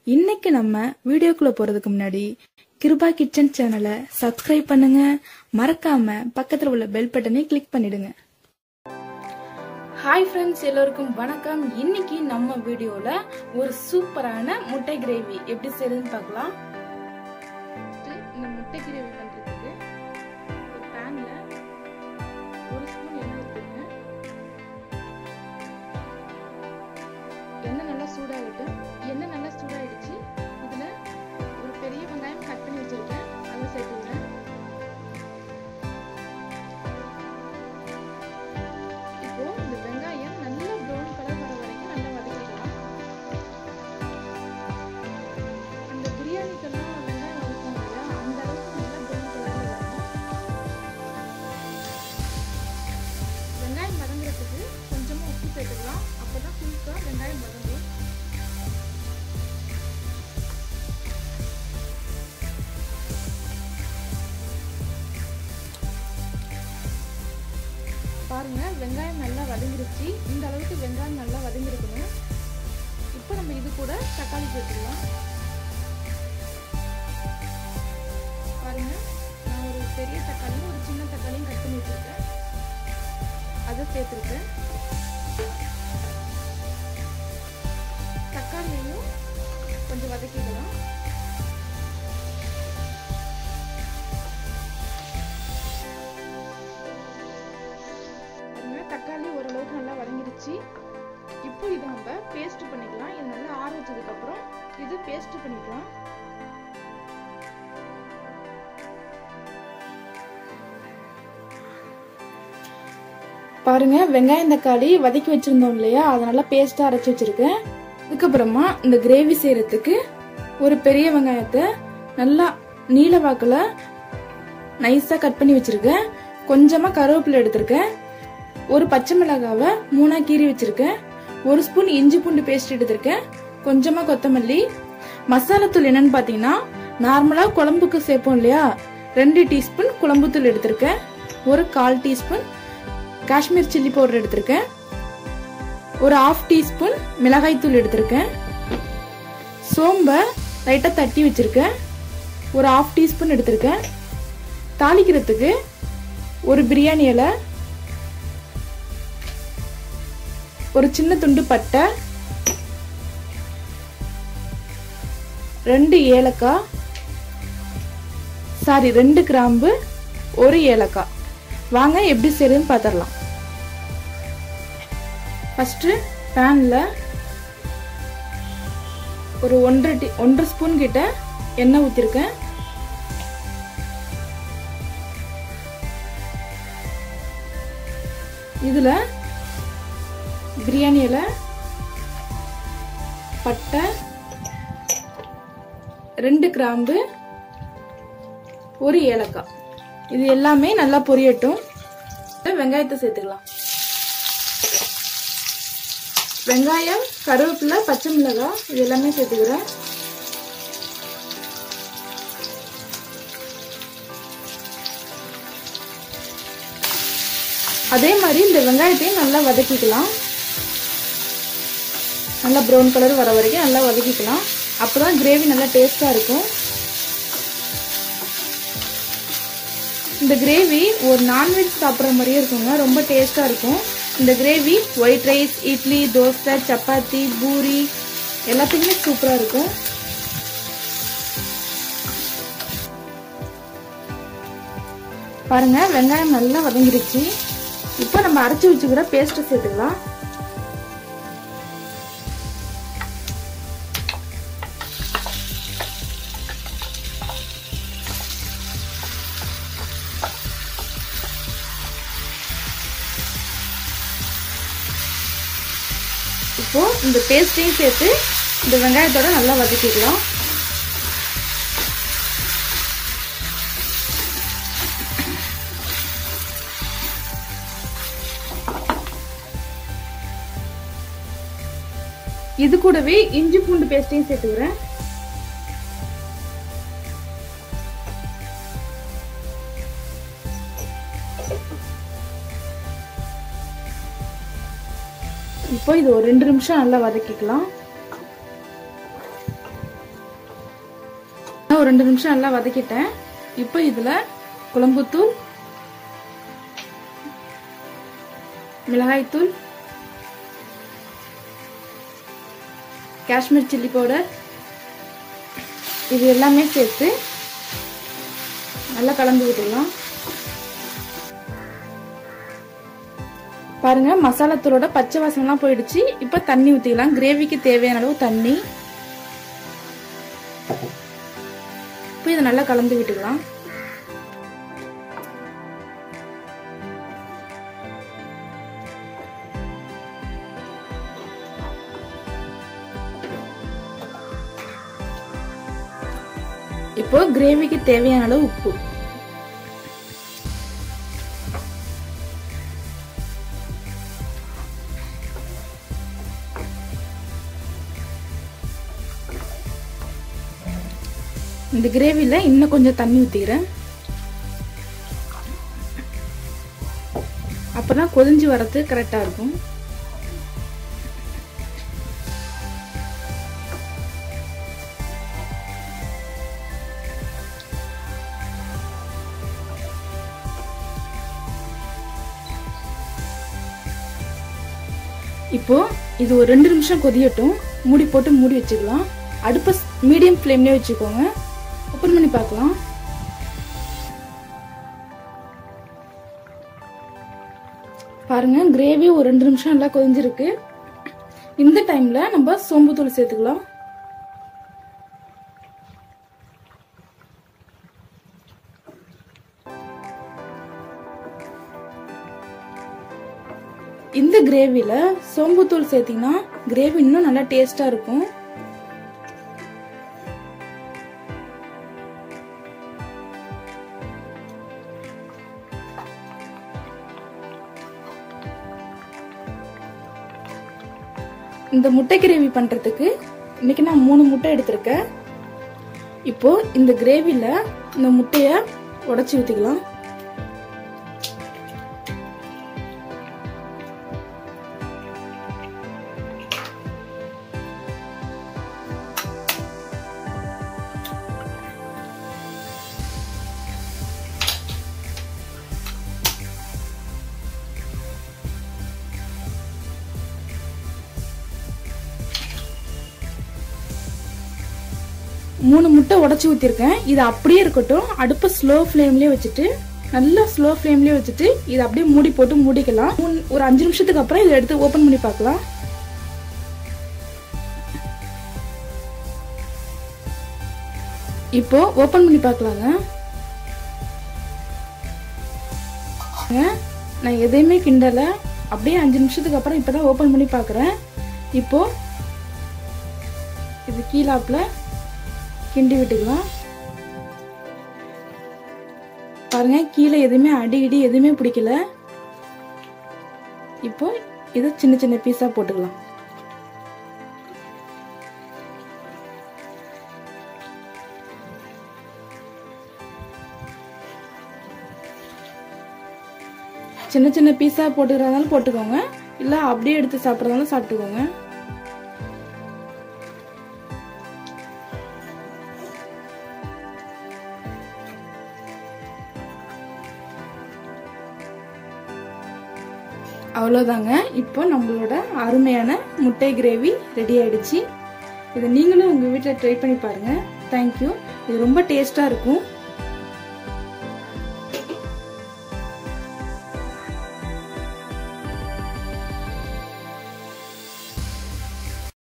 இன்னைக்கு நம்ம வீடியோக்குள்ள போறதுக்கு முன்னாடி கிருபா கிச்சன் சேனலை சப்ஸ்கிரைப் பண்ணுங்க மறக்காம பக்கத்துல உள்ள பெல் பட்டனை கிளிக் பண்ணிடுங்க ஹாய் ஃப்ரெண்ட்ஸ் எல்லோருக்கும் வணக்கம் இன்னைக்கு நம்ம வீடியோல ஒரு சூப்பரான முட்டை கிரேவி எப்படி செய்யறதுன்னு பார்க்கலாம் இந்த முட்டை கிரேவி பண்றதுக்கு ஒரு பேன்ல ஒரு ஸ்பூன் எண்ணெய் ஊற்றிருங்க எண்ணெய் நல்லா சூடாகட்டும் எண்ணெய் நல்லா சூடாயிடுச்சு இதுல ஒரு பெரிய வெங்காயம் கட் பண்ணி வச்சிருக்கேன் அதை சேர்த்துக்கிறேன் இப்போ இந்த வெங்காயம் நல்ல ப்ரௌன் கலர் வர வரைக்கும் நல்லா வதக்கிக்கலாம் அந்த பிரியாணிக்கெல்லாம் வெங்காயம் வதக்கும் இல்லையா அந்த அளவுக்கு நல்லா ப்ரௌன் கலர்ல வரணும் வெங்காயம் வதங்குறதுக்கு கொஞ்சமா உப்பு சேர்த்துக்கலாம் அப்பதான் குயிக்கா வெங்காயம் வதங்கும் பாருங்க வெங்காயம் நல்லா வதங்கிருச்சு இந்த அளவுக்கு வெங்காயம் நல்லா வதங்கிருக்கணும் இப்போ நம்ம இது கூட தக்காளி சேர்த்துக்கலாம் பாருங்க நான் ஒரு பெரிய தக்காளியும் ஒரு சின்ன தக்காளியும் கட் பண்ணி வச்சிருக்கேன் அதை சேர்த்துருக்கேன் தக்காளியையும் கொஞ்சம் வதக்கிக்கலாம் பாருங்க தக்காளி ஓரளவுக்கு நல்லா வதங்கிடுச்சு இப்போ இதை நம்ம பேஸ்ட் பண்ணிக்கலாம் இது நல்லா ஆற வச்சதுக்கு அப்புறம் இது பேஸ்ட் பண்ணிக்கலாம் பாருங்க வெங்காயம் தக்காளி வதக்கி வச்சிருந்தோம் இல்லையா அதை நல்லா பேஸ்டா அரைச்சி வச்சிருக்கேன் அதுக்கப்புறமா இந்த கிரேவி செய்யறதுக்கு ஒரு பெரிய வெங்காயத்தை நல்லா நீல வாக்குல நைஸா கட் பண்ணி வச்சிருக்கேன் கொஞ்சமா கருவேப்பிலை எடுத்திருக்கேன் ஒரு பச்சை மிளகாவை மூணா கீறி வச்சிருக்கேன் ஒரு ஸ்பூன் இஞ்சி பூண்டு பேஸ்ட் எடுத்திருக்கேன் கொஞ்சமா கொத்தமல்லி மசாலாத்தூள் என்னன்னு பாத்தீங்கன்னா நார்மலா குழம்புக்கு சேர்ப்போம் இல்லையா ரெண்டு டீஸ்பூன் குழம்புத்தூள் எடுத்திருக்கேன் ஒரு கால் டீஸ்பூன் காஷ்மீர் சில்லி பவுடர் எடுத்திருக்கேன் ஒரு ஆஃப் டீஸ்பூன் மிளகாய் தூள் எடுத்திருக்கேன் சோம்பை லைட்டாக தட்டி வச்சிருக்கேன் ஒரு ஆஃப் டீஸ்பூன் எடுத்திருக்கேன் தாளிக்கிறதுக்கு ஒரு பிரியாணி இலை ஒரு சின்ன துண்டு பட்டை ரெண்டு ஏலக்காய் சாரி ரெண்டு கிராம்பு ஒரு ஏலக்காய் வாங்க எப்படி செய்யறதுன்னு பார்த்துடலாம் ஃபஸ்ட்டு பேனில் ஒரு ஒன்றரை டி ஒன்றரை ஸ்பூன் கிட்ட எண்ணெய் ஊற்றிருக்கேன் இதில் பிரியாணி இலை பட்டை ரெண்டு கிராம்பு ஒரு ஏலக்காய் இது எல்லாமே நல்லா பொரியட்டும் வெங்காயத்தை சேர்த்துக்கலாம் வெங்காயம் கருவேப்பிலை பச்சை மிளகாய் இது எல்லாமே சேர்த்துக்கிறேன் அதே மாதிரி இந்த வெங்காயத்தையும் நல்லா வதக்கிக்கலாம் நல்லா ப்ரௌன் கலர் வர வரைக்கும் நல்லா வதக்கிக்கலாம் அப்போதான் கிரேவி நல்லா டேஸ்டா இருக்கும் இந்த கிரேவி ஒரு நான்வெஜ் சாப்பிட்ற மாதிரியே இருக்குங்க ரொம்ப டேஸ்டா இருக்கும் இந்த gravy white rice idli dosa chapati puri எல்லாத்துக்குமே சூப்பரா இருக்கும் பாருங்க வெங்காயம் நல்லா வதங்கிருச்சு இப்போ நம்ம அரைச்சி வச்சுக்கிற பேஸ்ட் சேர்த்துக்கலாம் இப்போ இந்த பேஸ்டையும் சேர்த்து இந்த வெங்காயத்தோட நல்லா வதக்கிக்கலாம் இது கூடவே இஞ்சி பூண்டு பேஸ்டையும் சேர்த்துக்கிறேன் இப்போ இது ஒரு ரெண்டு நிமிஷம் நல்லா வதக்கிக்கலாம் நான் ஒரு ரெண்டு நிமிஷம் நல்லா வதக்கிட்டேன் இப்போ இதுல குழம்புத்தூள் மிளகாய்த்தூள் காஷ்மீர் சில்லி பவுடர் இது எல்லாமே சேர்த்து நல்லா கலந்து விட்டுடலாம் பாருங்க மசாலாத்தூளோட பச்சை வாசனைலாம் போயிடுச்சு இப்போ தண்ணி ஊற்றிக்கலாம் கிரேவிக்கு தேவையான அளவு தண்ணி இப்போ இதை நல்லா கலந்து விட்டுக்கலாம் இப்போ கிரேவிக்கு தேவையான அளவு உப்பு இந்த கிரேவியில் இன்னும் கொஞ்சம் தண்ணி ஊற்றிக்கிறேன் அப்பதான் கொதிஞ்சு வரது கரெக்டாக இருக்கும் இப்போ இது ஒரு ரெண்டு நிமிஷம் கொதியட்டும் மூடி போட்டு மூடி வச்சுக்கலாம் அடுப்பை மீடியம் ஃப்ளேம்லேயே வச்சுக்கோங்க ஓப்பன் பண்ணி பார்க்கலாம் பாருங்க கிரேவி ஒரு ரெண்டு நிமிஷம் நல்லா கொதிஞ்சிருக்கு இந்த டைம்ல நம்ம சோம்புத்தூள் சேர்த்துக்கலாம் இந்த கிரேவில சோம்புத்தூள் சேர்த்தீங்கன்னா கிரேவி இன்னும் நல்லா டேஸ்டா இருக்கும் இந்த முட்டை கிரேவி பண்றதுக்கு இன்னைக்கு நான் மூணு முட்டை எடுத்திருக்கேன் இப்போ இந்த கிரேவில இந்த முட்டைய உடைச்சி ஊத்திக்கலாம் மூணு முட்டை உடச்சி ஊற்றிருக்கேன் இது அப்படியே இருக்கட்டும் அடுப்பை ஸ்லோ ஃப்ளேம்லேயே வச்சுட்டு நல்லா ஸ்லோ ஃப்ளேம்லேயே வச்சுட்டு இதை அப்படியே மூடி போட்டு மூடிக்கலாம் மூணு- ஒரு அஞ்சு நிமிஷத்துக்கு அப்புறம் இதை எடுத்து ஓப்பன் பண்ணி பார்க்கலாம் இப்போ ஓப்பன் பண்ணி பார்க்கலாங்க பாருங்க, நான் எதையுமே கிண்டல அப்படியே அஞ்சு நிமிஷத்துக்கு அப்புறம் இப்பதான் ஓப்பன் பண்ணி பார்க்குறேன் இப்போ இது கீழாப்புல கிண்டி விட்டுக்கலாம் பாருங்க கீழே எதுவுமே அடி இடி எதுவுமே பிடிக்கல இப்போ இதை சின்ன சின்ன பீஸா போட்டுக்கலாம் சின்ன சின்ன பீஸா போட்டுக்கிறதாலும் போட்டுக்கோங்க இல்ல அப்படியே எடுத்து சாப்பிட்றதாலும் சாப்பிட்டுக்கோங்க அவ்வளோதாங்க இப்போ நம்மளோட அருமையான முட்டை கிரேவி ரெடி ஆயிடுச்சு இதை நீங்களும் உங்கள் வீட்டில் ட்ரை பண்ணி பாருங்கள் தேங்க்யூ இது ரொம்ப டேஸ்ட்டாக இருக்கும்